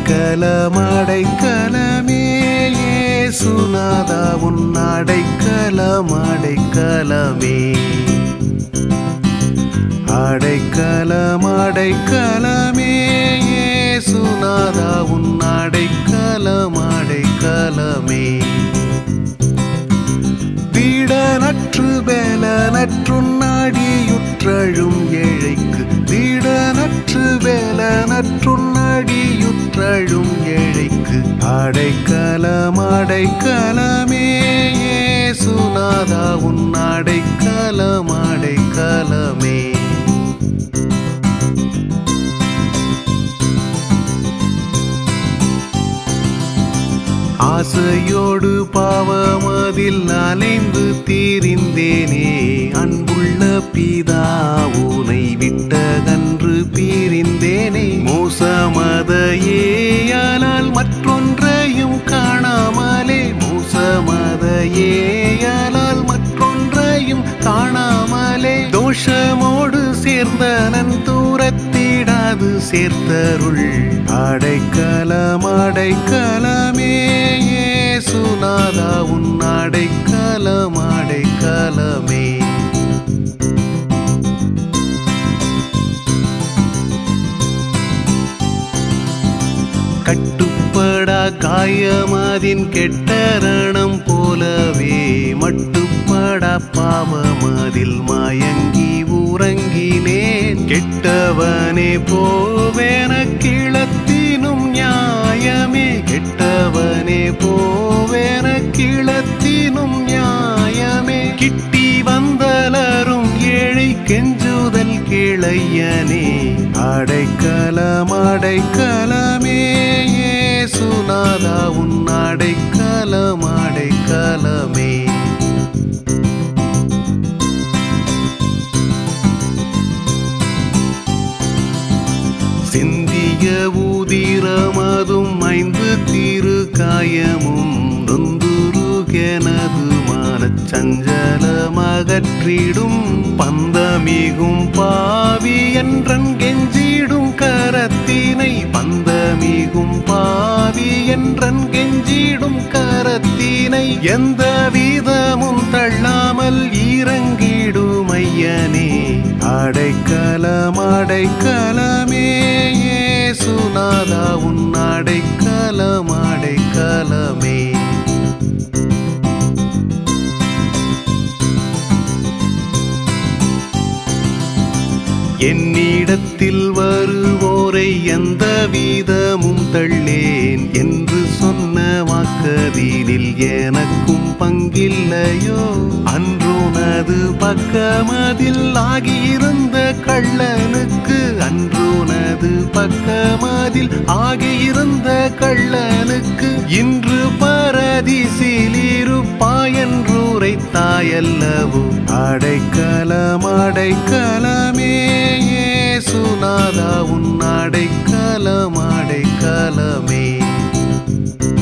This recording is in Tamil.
அடைக்கலம் அடைக்கலமே சுனாதா உன் அடைக்கலம் அடைக்கலமே அடைக்கலம் அடைக்கலமே சுனாதா உன் அடைக்கலம் அடைக்கலமே தீடனற்று வேலனற்றுன் நாடியுற்றழும் ஏழைக்கு தீடனற்று வேலனற்றுன் நாடியுற்றழும் ஏழைக்கு அடைக்கலம் அடைக்கலமே சுனாதா உன் அடைக்கலம் அடைக்கலமே ஆசையோடு பாவமதில் அலைந்து தீரிந்தேனே அன்புள்ள பிதா உனை விட்டகன்று பீரிந்தேனே மூசமதையேயானால் மற்றொன்றையும் காணாமலே மூசமதையேயானால் மற்றொன்றையும் காணாமலே தோஷமோடு சேர்ந்தனன் தூரத்திடாது சேர்த்தருள் அடைக்கலம் அடைக்கலமே சுனாதா உன் அடைக்கலம் அடைக்கலமே கட்டுப்படா காயமதின் கெட்டரணம் போலவே மட்டுப்படா பாவமதில் மயங்கி உறங்கினேன் கெட்டவனே போவேன கிளத்தினும் நியாயமே கெட்டவனே போவேன கிளத்தினும் நியாயமே கிட்டி வந்தலரும் ஏழை கெஞ்சுதல் கிளையனே அடைக்கலம் அடைக்கலமே சுனாதா உன் அடைக்கலம் அடைக்கலமே சிந்திய ஊதிரமதும் ஐந்து தீரு காயமும் நொந்துருகெனது மனச்சஞ்சலமகற்றிடும் பந்தமிகும் பாவி என்றன் கெஞ்சிடும் கரத்தினை பந்தமிகும் பாவி என்றன் கெஞ்சிடும் கரத்தினை எந்த விதமும் தள்ளாமல் இறங்கிடுமையனே அடைக்கலம் அடைக்கலமே சுனாதா உன் அடைக்கலம் அடைக்கலமே என்னிடத்தில் வருவோரை எந்த வீதமும் தள்ளேன் என்று சொன்ன வாக்கதீனில் எனக்கும் பங்கில்லையோ அன்றுனது பக்கமதில் ஆகியிருந்த கள்ளனுக்கு அன்றுனது பக்கமதில் ஆகியிருந்த கள்ளனுக்கு இன்று பரதிசில் இருப்பாயன்றூரை தாயல்லவோ அடைக்கலம் அடைக்கலமே சுனாதா உன் அடைக்கலம் அடைக்கலமே